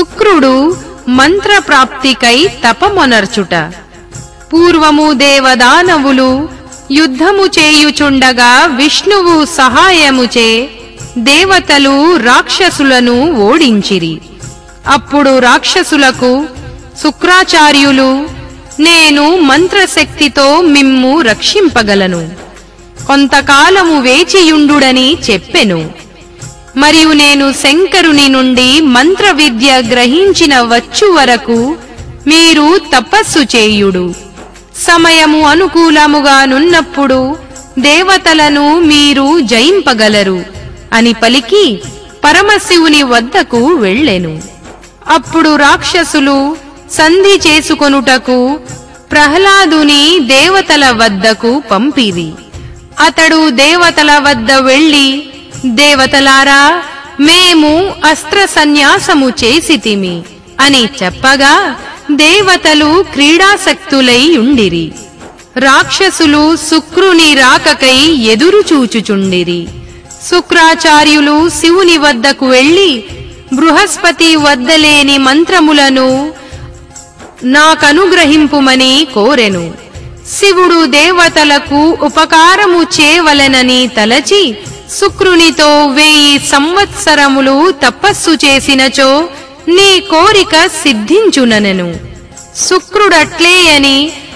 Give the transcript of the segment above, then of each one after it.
శుక్రుడు మంత్రప్రాప్తికై తపమొనర్చుట పూర్వము దేవదానవులు యుద్ధము చేయుచుండగా విష్ణువు సహాయముచే దేవతలు రాక్షసులను ఓడించిరి అప్పుడు రాక్షసులకు శుక్రాచార్యులు నేను మంత్రశక్తితో మిమ్ము రక్షింపగలను కొంతకాలము వేచియుండుడని చెప్పెను మరియు నేను శంకరుని నుండి మంత్ర విద్య గ్రహించిన వచ్చు వరకు మీరు తపస్సు చేయుడు సమయము అనుకూలముగా నున్నప్పుడు దేవతలను మీరు జయింపగలరు అని పలికి పరమశివుని వద్దకు వెళ్ళెను అప్పుడు రాక్షసులు సంధి చేసుకొనుటకు ప్రహ్లాదుని దేవతల వద్దకు పంపిరి అతడు దేవతల వద్ద వెళ్ళి దేవతలారా మేము అస్త్ర సన్యాసము చేసితిమి అని చెప్పగా దేవతలు క్రీడాసక్తులై ఉండిరి రాక్షసులు శుక్రుని రాకకై ఎదురు చూచుచుండిరి శుక్రాచార్యులు శివుని వద్దకు వెళ్ళి బృహస్పతి వద్దలేని మంత్రములను నాకనుగ్రహింపుమని కోరెను శివుడు దేవతలకు ఉపకారము చేయవలెనని తలచి శుక్రునితో వేయి సంవత్సరములు తపస్సు చేసినచో నీ కోరిక సిద్ధించుననెను శుక్రుడట్లే అని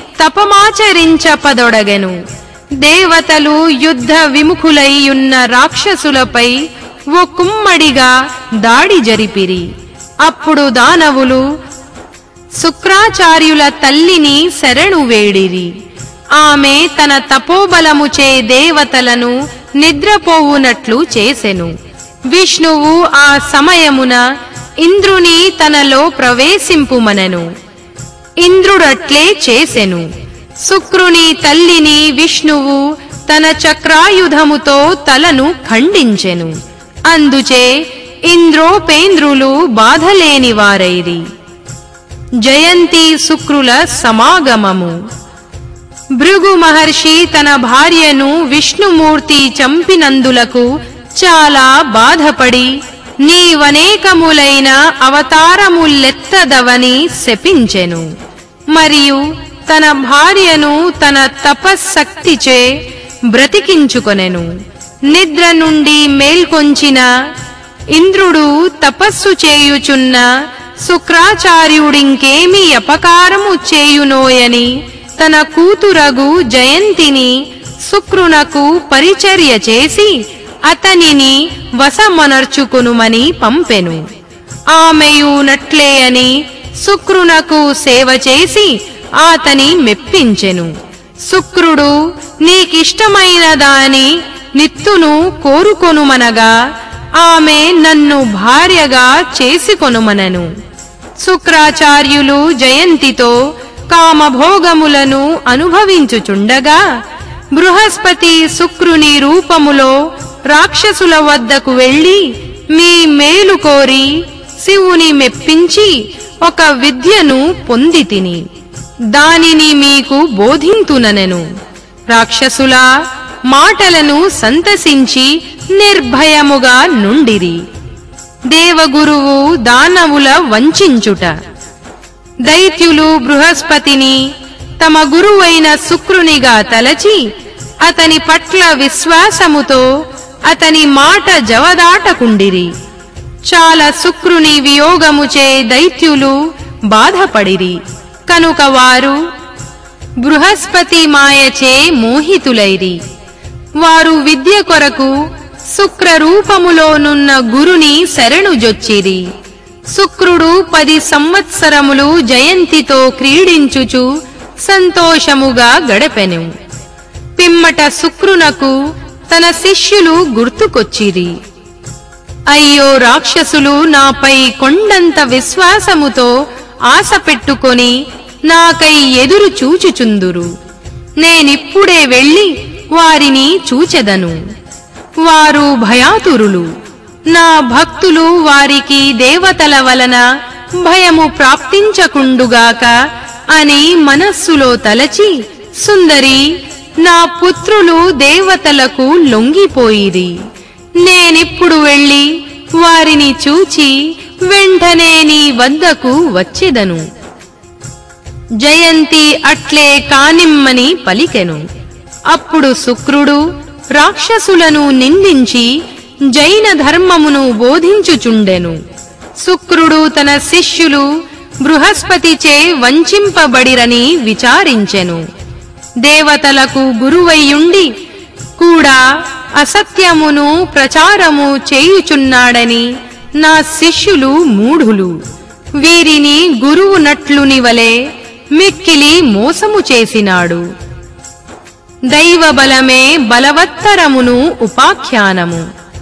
తపమాచరించపదొడగెను దేవతలు యుద్ధ విముఖులై ఉన్న రాక్షసులపై ఓ కుమ్మడిగా దాడి జరిపిరి అప్పుడు దానవులు శుక్రాచార్యుల తల్లిని శరణు వేడిరి ఆమె తన తపోబలముచే దేవతలను నిద్రపోవునట్లు చేసెను విష్ణువు ఆ సమయమున ఇంద్రుని తనలో ప్రవేశింపుమనెను ఇంద్రుడట్లే చేసెను శుక్రుని తల్లిని విష్ణువు తన చక్రాయుధముతో తలను ఖండించెను అందుచే ఇంద్రోపేంద్రులు బాధలేని వారైరి జయంతి శుక్రుల సమాగమము భృగు మహర్షి తన భార్యను విష్ణుమూర్తి చంపినందులకు చాలా బాధపడి నీవనేకములైన అవతారములెత్తదవని శపించెను మరియు తన భార్యను తన తపశ్శక్తిచే బ్రతికించుకొనెను నిద్ర నుండి మేల్కొంచిన ఇంద్రుడు తపస్సు చేయుచున్న శుక్రాచార్యుడింకేమి అపకారము చేయునోయని తన కూతురగు జయంతిని శుక్రునకు పరిచర్య చేసి అతనిని వశమనర్చుకొనుమని పంపెను ఆమెయు నట్లే అని శుక్రునకు సేవ చేసి ఆతని మెప్పించెను శుక్రుడు నీకిష్టమైన దాని నిత్తును కోరుకొనుమనగా ఆమె నన్ను భార్యగా చేసుకొనుమనను శుక్రాచార్యులు జయంతితో కామభోగములను అనుభవించుచుండగా బృహస్పతి శుక్రుని రూపములో రాక్షసుల వద్దకు వెళ్ళి మీ మేలు కోరి శివుని మెప్పించి ఒక విద్యను పొందితిని దానిని మీకు బోధింతుననెను రాక్షసుల మాటలను సంతసించి నిర్భయముగా నుండిరి దేవగురువు దానవుల వంచించుట దైత్యులు బృహస్పతిని తమ గురువైన శుక్రునిగా తలచి అతని పట్ల విశ్వాసముతో అతని మాట జవదాటకుండిరి చాలా శుక్రుని వియోగముచే దైత్యులు బాధపడిరి కనుక వారు బృహస్పతి మాయచే మోహితులైరి వారు విద్య కొరకు శుక్ర రూపములోనున్న గురుని శరణు జొచ్చిరి శుక్రుడు పది సంవత్సరములు జయంతితో క్రీడించుచు సంతోషముగా గడపెను పిమ్మట శుక్రునకు తన శిష్యులు గుర్తుకొచ్చిరి అయ్యో రాక్షసులు నాపై కొండంత విశ్వాసముతో ఆశ పెట్టుకొని నాకై ఎదురు చూచుచుందురు నేనిప్పుడే వెళ్ళి వారిని చూచెదను వారు భయాతురులు నా భక్తులు వారికి దేవతల వలన భయము ప్రాప్తించకుండుగాక అని మనస్సులో తలచి సుందరి నా పుత్రులు దేవతలకు లొంగిపోయిరి నేనిప్పుడు వెళ్ళి వారిని చూచి వెంటనే నీ వద్దకు వచ్చెదను జయంతి అట్లే కానిమ్మని పలికెను అప్పుడు శుక్రుడు రాక్షసులను నిందించి జైన ధర్మమును బోధించుచుండెను శుక్రుడు తన శిష్యులు బృహస్పతిచే వంచింపబడిరని విచారించెను దేవతలకు గురువయ్యుండి కూడా అసత్యమును ప్రచారము చేయుచున్నాడని నా శిష్యులు మూఢులు వీరిని గురువు నట్లుని వలె మిక్కిలి మోసము చేసినాడు దైవ బలమే బలవత్తరమును ఉపాఖ్యానము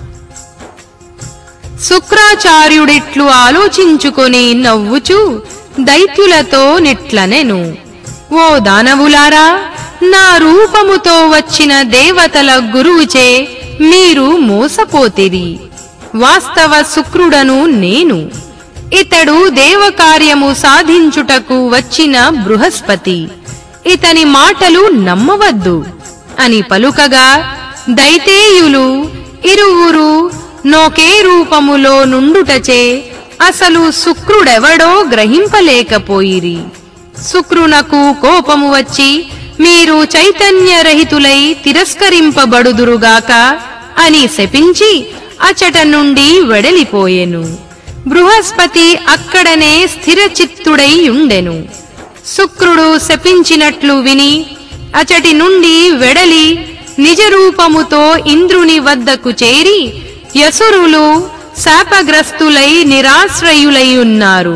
శుక్రాచార్యుడిట్లు ఆలోచించుకొని నవ్వుచూ దైత్యులతో నిట్లనెను ఓ దానవులారా నా రూపముతో వచ్చిన దేవతల గురువుచే మీరు మోసపోతిరి వాస్తవ శుక్రుడను నేను ఇతడు దేవకార్యము సాధించుటకు వచ్చిన బృహస్పతి ఇతని మాటలు నమ్మవద్దు అని పలుకగా దైతేయులు ఇరువురు నోకే రూపములో నుండుటచే అసలు శుక్రుడెవడో గ్రహింపలేకపోయిరి శుక్రునకు కోపము వచ్చి మీరు చైతన్యరహితులై తిరస్కరింపబడుదురుగాక అని శపించి అచట నుండి వెడలిపోయెను బృహస్పతి అక్కడనే స్థిరచిత్తుడై ఉండెను శుక్రుడు శపించినట్లు విని అచటి నుండి వెడలి నిజరూపముతో ఇంద్రుని వద్దకు చేరి యసురులు శాపగ్రస్తులై నిరాశ్రయులై ఉన్నారు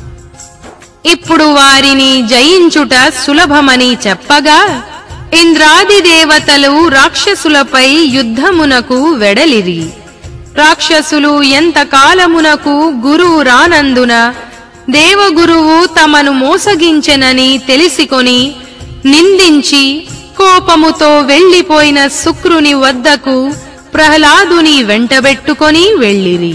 ఇప్పుడు వారిని జయించుట సులభమని చెప్పగా ఇంద్రాది దేవతలు రాక్షసులపై యుద్ధమునకు వెడలిరి రాక్షసులు ఎంత కాలమునకు గురువు రానందున దేవగురువు తమను మోసగించెనని తెలిసికొని నిందించి కోపముతో వెళ్లిపోయిన శుక్రుని వద్దకు ప్రహ్లాదుని వెంటబెట్టుకొని వెళ్ళిరి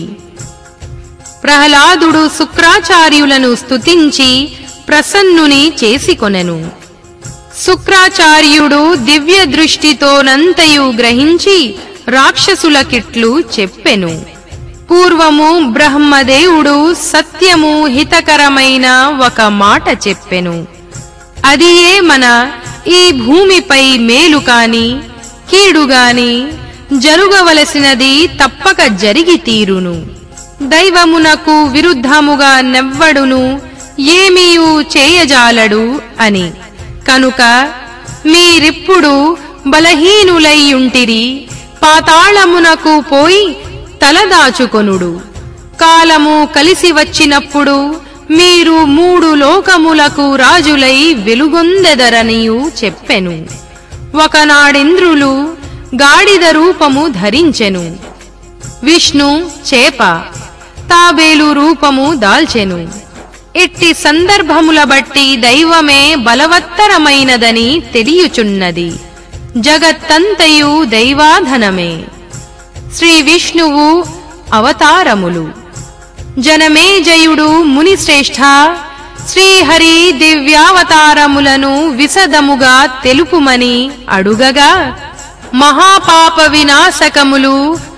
ప్రహ్లాదుడు శుక్రాచార్యులను స్తుతించి ప్రసన్నుని చేసుకొనెను శుక్రాచార్యుడు దివ్య దృష్టితోనంతయు గ్రహించి రాక్షసులకిట్లు చెప్పెను పూర్వము బ్రహ్మదేవుడు సత్యము హితకరమైన ఒక మాట చెప్పెను అదియే మన ఈ భూమిపై మేలు కాని కీడు గాని జరుగవలసినది తప్పక జరిగి తీరును దైవమునకు విరుద్ధముగా నెవ్వడును ఏమీయూ చేయజాలడు అని కనుక మీరిప్పుడు బలహీనులైయుంటిరి పాతాళమునకు పోయి తలదాచుకొనుడు కాలము కలిసి వచ్చినప్పుడు మీరు మూడు లోకములకు రాజులై వెలుగొందెదరనియు చెప్పెను ఒకనాడింద్రులు గాడిద రూపము ధరించెను విష్ణు చేప తాబేలు రూపము దాల్చెను ఇట్టి సందర్భముల బట్టి దైవమే బలవత్తరమైనదని తెలియుచున్నది జగత్తంతయు దైవాధనమే శ్రీ విష్ణువు అవతారములు జనమేజయుడు మునిశ్రేష్ఠ శ్రీహరి దివ్యావతారములను విశదముగా తెలుపుమని అడుగగా మహాపాప వినాశకములు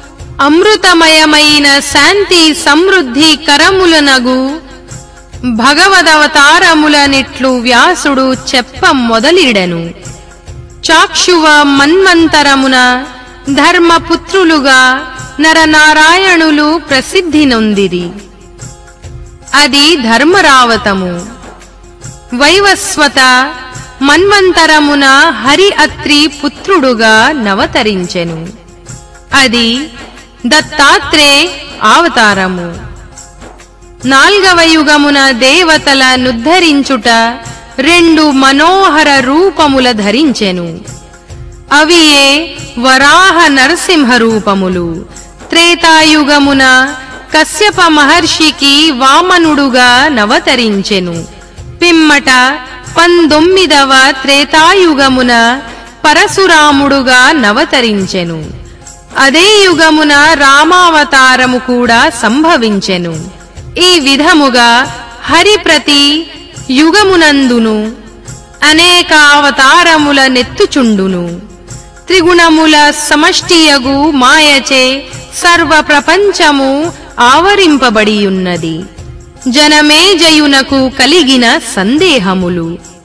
అమృతమయమైన శాంతి సమృద్ధి కరములనగు భగవదవతారములనిట్లు వ్యాసుడు చెప్ప మొదలిడెను చాక్షువ మన్వంతరమున ధర్మపుత్రులుగా నరనారాయణులు ప్రసిద్ధి నొందిరి అది ధర్మరావతము వైవస్వత మన్వంతరమున హరి అత్రి పుత్రుడుగా నవతరించెను అది దత్తాత్రే అవతారము నాల్గవ యుగమున దేవతల నుద్ధరించుట రెండు మనోహర రూపముల ధరించెను అవియే వరాహ నరసింహ రూపములు త్రేతాయుగమున కశ్యప మహర్షికి వామనుడుగా నవతరించెను పిమ్మట పంతొమ్మిదవ త్రేతాయుగమున పరశురాముడుగా నవతరించెను అదే యుగమున రామావతారము కూడా సంభవించెను ఈ విధముగా హరిప్రతి యుగమునందును అనేక అవతారముల నెత్తుచుండును త్రిగుణముల సమష్టియగు మాయచే సర్వ ప్రపంచము ఆవరింపబడియున్నది జనమేజయునకు కలిగిన సందేహములు